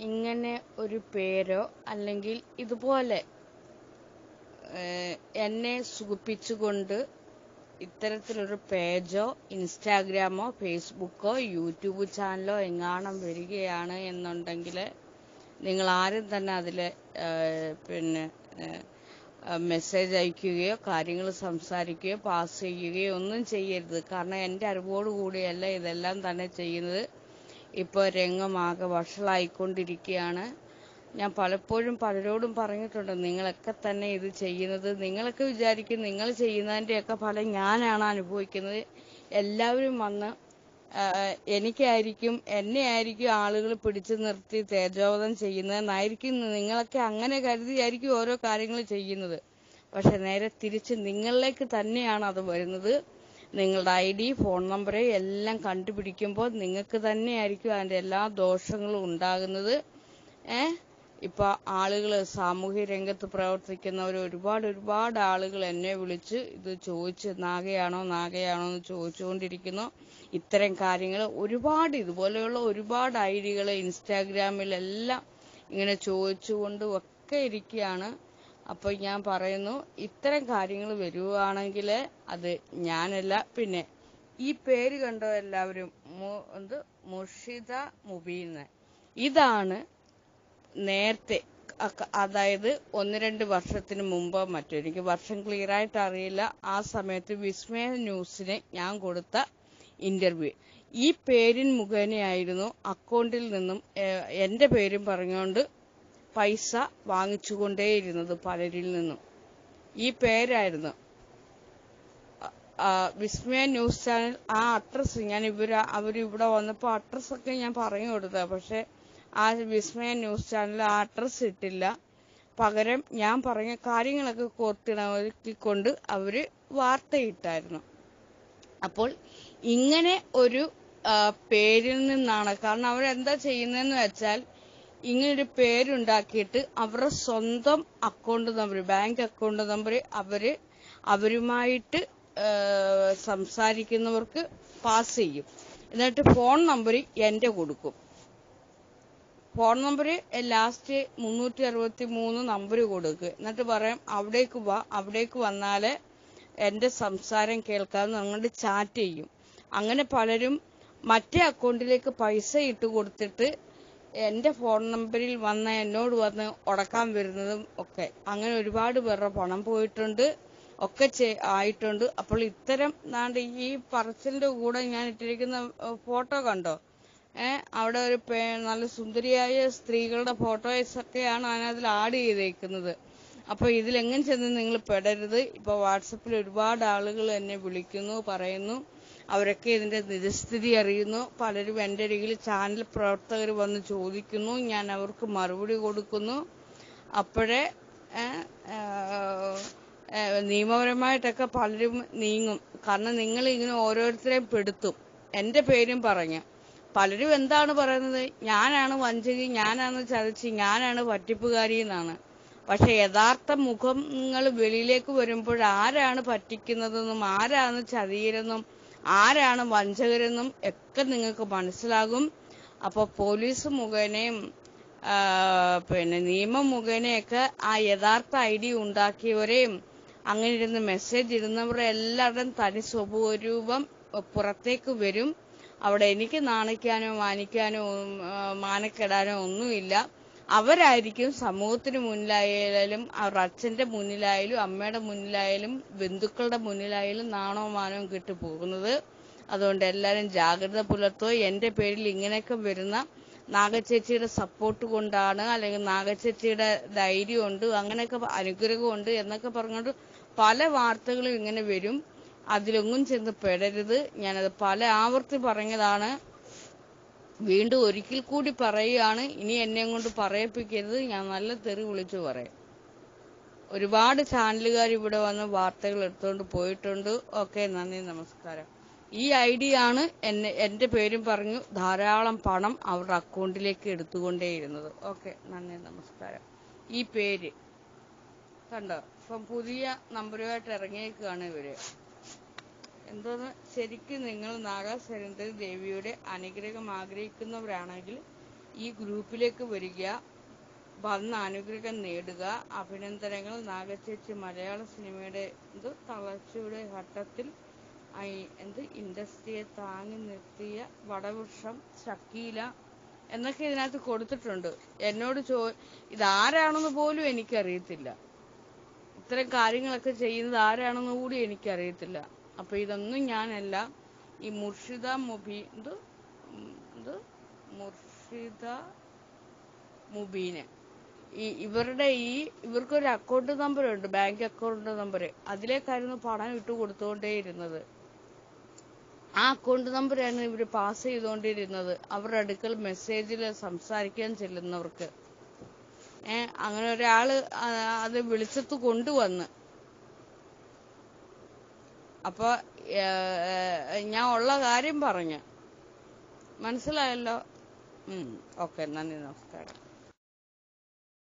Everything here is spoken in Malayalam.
ഇങ്ങനെ ഒരു പേരോ അല്ലെങ്കിൽ ഇതുപോലെ ഏഹ്, എന്നെ സുഖിപ്പിച്ചുകൊണ്ട് ഇത്തരത്തിലൊരു പേജോ ഇൻസ്റ്റാഗ്രാമോ ഫേസ്ബുക്കോ യൂട്യൂബ് ചാനലോ എങ്ങാണം വരികയാണ് എന്നുണ്ടെങ്കിൽ നിങ്ങൾ ആരും തന്നെ അതിൽ പിന്നെ മെസ്സേജ് അയക്കുകയോ കാര്യങ്ങൾ സംസാരിക്കുകയോ പാസ് ചെയ്യുകയോ ഒന്നും ചെയ്യരുത് കാരണം എൻ്റെ അറിവോട് കൂടിയല്ല ഇതെല്ലാം തന്നെ ചെയ്യുന്നത് ഇപ്പോൾ രംഗമാകെ വഷളായിക്കൊണ്ടിരിക്കുകയാണ് ഞാൻ പലപ്പോഴും പലരോടും പറഞ്ഞിട്ടുണ്ട് നിങ്ങളൊക്കെ തന്നെ ഇത് ചെയ്യുന്നത് നിങ്ങളൊക്കെ വിചാരിക്കും നിങ്ങൾ ചെയ്യുന്നതിൻ്റെയൊക്കെ ഫലം ഞാനാണ് അനുഭവിക്കുന്നത് എല്ലാവരും വന്ന് ആ, എനിക്കായിരിക്കും എന്നെ ആയിരിക്കും ആളുകൾ പിടിച്ചു നിർത്തി തേജോവധം ചെയ്യുന്നതെന്നായിരിക്കും നിങ്ങളൊക്കെ അങ്ങനെ കരുതിയായിരിക്കും ഓരോ കാര്യങ്ങൾ ചെയ്യുന്നത് പക്ഷെ നേരെ തിരിച്ച് നിങ്ങളിലേക്ക് തന്നെയാണ് അത് വരുന്നത് നിങ്ങളുടെ ഐ ഡി ഫോൺ നമ്പർ എല്ലാം കണ്ടുപിടിക്കുമ്പോൾ നിങ്ങൾക്ക് തന്നെയായിരിക്കും അതിൻ്റെ എല്ലാ ദോഷങ്ങളും ഉണ്ടാകുന്നത് ഏ ഇപ്പൊ ആളുകൾ സാമൂഹ്യ രംഗത്ത് പ്രവർത്തിക്കുന്നവർ ഒരുപാട് ഒരുപാട് ആളുകൾ എന്നെ വിളിച്ച് ഇത് ചോദിച്ച് നാഗയാണോ നാഗയാണോ എന്ന് ചോദിച്ചുകൊണ്ടിരിക്കുന്നു ഇത്തരം കാര്യങ്ങൾ ഒരുപാട് ഇതുപോലെയുള്ള ഒരുപാട് ഐ ഡികൾ ഇൻസ്റ്റാഗ്രാമിലെല്ലാം ഇങ്ങനെ ചോദിച്ചുകൊണ്ട് ഒക്കെ ഇരിക്കുകയാണ് അപ്പൊ ഞാൻ പറയുന്നു ഇത്തരം കാര്യങ്ങൾ വരുവാണെങ്കിൽ അത് ഞാനല്ല പിന്നെ ഈ പേര് കണ്ടോ എല്ലാവരും മു- എന്ത് മുർഷിദ മുബീന്ന് ഇതാണ് നേരത്തെ അക്ക- അതായത് ഒന്ന് രണ്ട് വർഷത്തിന് മുമ്പോ മറ്റോ എനിക്ക് വർഷം ക്ലിയർ ആയിട്ട് അറിയില്ല ആ സമയത്ത് വിസ്മയ ന്യൂസിന് ഞാൻ കൊടുത്ത ഇന്റർവ്യൂ ഈ പേരിൻ മുഖേനയായിരുന്നു അക്കൗണ്ടിൽ നിന്നും ഏഹ്, എന്റെ പേരും പറഞ്ഞുകൊണ്ട് പൈസ വാങ്ങിച്ചുകൊണ്ടേയിരുന്നത് പലരിൽ നിന്നും ഈ പേരായിരുന്നു അ- ആ, വിസ്മയ ന്യൂസ് ചാനൽ ആ അഡ്രസ്സ് ഞാൻ ഇവര് അവർ ഇവിടെ വന്നപ്പോൾ അഡ്രസ് ഒക്കെ ഞാൻ പറഞ്ഞു കൊടുത്ത പക്ഷെ ആ വിസ്മയ ന്യൂസ് ചാനൽ ആ അഡ്രസ് ഇട്ടില്ല പകരം ഞാൻ പറഞ്ഞ കാര്യങ്ങളൊക്കെ കോർത്തിണക്കിക്കൊണ്ട് അവര് വാർത്തയിട്ടായിരുന്നു അപ്പോൾ ഇങ്ങനെ ഒരു ആ, പേരിൽ നിന്നാണ് കാരണം അവരെന്താ ചെയ്യുന്നതെന്ന് വെച്ചാൽ ഇങ്ങനൊരു പേരുണ്ടാക്കിയിട്ട് അവരുടെ സ്വന്തം account number bank account number അവര് അവരുമായിട്ട് ആ, സംസാരിക്കുന്നവർക്ക് പാസ് ചെയ്യും എന്നിട്ട് ഫോൺ നമ്പർ എന്റെ കൊടുക്കും ഫോൺ നമ്പർ ലാസ്റ്റ് മുന്നൂറ്റി അറുപത്തി മൂന്ന് നമ്പർ കൊടുക്കുക എന്നിട്ട് പറയാം അവിടേക്ക് വാ അവിടേക്ക് വന്നാല് എന്റെ സംസാരം കേൾക്കാമെന്ന് അങ്ങോട്ട് ചാറ്റ് ചെയ്യും അങ്ങനെ പലരും മറ്റേ അക്കൗണ്ടിലേക്ക് പൈസ ഇട്ട് കൊടുത്തിട്ട് എന്റെ ഫോൺ നമ്പറിൽ വന്ന് എന്നോട് വന്ന് ഉടക്കാൻ വരുന്നതും ഒക്കെ അങ്ങനെ ഒരുപാട് പേരുടെ പണം പോയിട്ടുണ്ട് ഒക്കെ ചെ- ആയിട്ടുണ്ട് അപ്പോൾ ഇത്തരം നാണ്ട് ഈ പറച്ചിലിന്റെ കൂടെ ഞാൻ ഇട്ടിരിക്കുന്ന ഫോട്ടോ കണ്ടോ ഏഹ് അവിടെ ഒരു പേ- നല്ല സുന്ദരിയായ സ്ത്രീകളുടെ ഫോട്ടോസ് ഒക്കെയാണ് അതിനകത്തിൽ ആഡ് ചെയ്തേക്കുന്നത് അപ്പൊ ഇതിലെങ്ങനെ ചെന്ന് നിങ്ങൾ പെടരുത് ഇപ്പൊ വാട്സപ്പിൽ ഒരുപാട് ആളുകൾ എന്നെ വിളിക്കുന്നു പറയുന്നു അവരൊക്കെ ഇതിന്റെ നിജസ്ഥിതി അറിയുന്നു പലരും എൻ്റെ അരികിൽ ചാനൽ പ്രവർത്തകർ വന്ന് ചോദിക്കുന്നു ഞാൻ അവർക്ക് മറുപടി കൊടുക്കുന്നു അപ്പോഴേ ഏഹ്, ഏഹ്, ഏഹ്, നിയമപരമായിട്ടൊക്കെ പലരും നീങ്ങും കാരണം നിങ്ങൾ ഇങ്ങനെ ഓരോരുത്തരെയും പെടുത്തും എൻ്റെ പേരും പറഞ്ഞ് പലരും എന്താണ് പറയുന്നത് ഞാനാണ് വഞ്ചകി ഞാനാണ് ചതിച്ച് ഞാനാണ് പറ്റിപ്പുകാരി എന്നാണ് പക്ഷെ യഥാർത്ഥ മുഖങ്ങൾ വെളിയിലേക്ക് വരുമ്പോൾ ആരാണ് പറ്റിക്കുന്നതെന്നും ആരാണ് ചതിയരെന്നും ആരാണ് വഞ്ചകരെന്നും ഒക്കെ നിങ്ങൾക്ക് മനസ്സിലാകും അപ്പൊ പോലീസ് മുഖേനയും ആ, പിന്നെ നിയമം മുഖേനയൊക്കെ ആ യഥാർത്ഥ ഐ ഡി ഉണ്ടാക്കിയവരെയും അങ്ങനെ ഇരുന്ന് മെസ്സേജ് ഇടുന്നവരുടെ എല്ലാവരുടെയും തനി സ്വരൂപം പുറത്തേക്ക് വരും അവിടെ എനിക്ക് നാണിക്കാനോ മാനിക്കാനോ ഉം, ആ, മാനക്കെടാനോ ഒന്നുമില്ല അവരായിരിക്കും സമൂഹത്തിന് മുന്നിലായാലും അവരുടെ അച്ഛന്റെ മുന്നിലായാലും അമ്മയുടെ മുന്നിലായാലും ബന്ധുക്കളുടെ മുന്നിലായാലും നാണോ മാനവും കിട്ടി പോകുന്നത് അതുകൊണ്ട് എല്ലാവരും ജാഗ്രത പുലർത്തുക എന്റെ പേരിൽ ഇങ്ങനെയൊക്കെ വരുന്ന നാഗച്ചേച്ചിയുടെ സപ്പോർട്ട് കൊണ്ടാണ് അല്ലെങ്കിൽ നാഗച്ചേച്ചിയുടെ ധൈര്യം ഉണ്ട് അങ്ങനെയൊക്കെ അനുഗ്രഹമുണ്ട് എന്നൊക്കെ പറഞ്ഞുകൊണ്ട് പല വാർത്തകളും ഇങ്ങനെ വരും അതിലൊന്നും ചെന്ന് പെടരുത് ഞാനത് പല ആവർത്തി പറഞ്ഞതാണ് വീണ്ടും ഒരിക്കൽ കൂടി പറയുകയാണ് ഇനി എന്നെ കൊണ്ട് പറയിപ്പിക്കരുത് ഞാൻ നല്ല തെറി വിളിച്ചു പറയും ഒരുപാട് ചാനലുകാർ ഇവിടെ വന്ന് വാർത്തകൾ എടുത്തുകൊണ്ട് പോയിട്ടുണ്ട് ഓക്കെ നന്ദി നമസ്കാരം ഈ ഐ ഡി ആണ് എന്നെ എന്റെ പേരും പറഞ്ഞു ധാരാളം പണം അവരുടെ അക്കൗണ്ടിലേക്ക് എടുത്തുകൊണ്ടേയിരുന്നത് ഓക്കെ നന്ദി നമസ്കാരം ഈ പേര് കണ്ടോ ഇപ്പം പുതിയ നമ്പറുമായിട്ട് ഇറങ്ങിയേക്കാണ് ഇവര് എന്തോന്ന് ശരിക്കും നിങ്ങൾ നാഗാസുരേന്ദ്രൻ ദേവിയുടെ അനുഗ്രഹം ആഗ്രഹിക്കുന്നവരാണെങ്കിൽ ഈ ഗ്രൂപ്പിലേക്ക് വരിക വന്ന് അനുഗ്രഹം നേടുക അഭിനന്ദനങ്ങൾ നാഗച്ചേച്ചി മലയാള സിനിമയുടെ ഇത് തളർച്ചയുടെ ഘട്ടത്തിൽ ഐ- എന്ത് ഇൻഡസ്ട്രിയെ താങ്ങി നിർത്തിയ വടവൃക്ഷം ഷക്കീല എന്നൊക്കെ ഇതിനകത്ത് കൊടുത്തിട്ടുണ്ട് എന്നോട് ചോ ഇതാരാണെന്ന് പോലും എനിക്കറിയത്തില്ല ഇത്തരം കാര്യങ്ങളൊക്കെ ചെയ്യുന്നത് ആരാണെന്ന് കൂടി എനിക്കറിയത്തില്ല അപ്പൊ ഇതൊന്നും ഞാനല്ല ഈ മുർഷിദ മുബി എന്ത് ഉം, എന്ത് മുർഷിദ മുബീന് ഈ ഇവരുടെ ഈ ഇവർക്കൊരു അക്കൗണ്ട് നമ്പർ ഉണ്ട് ബാങ്ക് അക്കൗണ്ട് നമ്പർ അതിലേക്കായിരുന്നു പണം ഇട്ട് കൊടുത്തുകൊണ്ടേയിരുന്നത് ആ അക്കൗണ്ട് നമ്പറാണ് ഇവർ പാസ് ചെയ്തുകൊണ്ടിരുന്നത് അവരുടെ അടുക്കൽ മെസ്സേജിൽ സംസാരിക്കാൻ ചെല്ലുന്നവർക്ക് ഏ അങ്ങനെ ഒരാള് ആ, അത് വിളിച്ചത്ത് കൊണ്ടുവന്ന് അപ്പൊ ഏ, ഏ, ഞാൻ ഉള്ള കാര്യം പറഞ്ഞു മനസ്സിലായല്ലോ ഉം ഓക്കെ നന്ദി നമസ്കാരം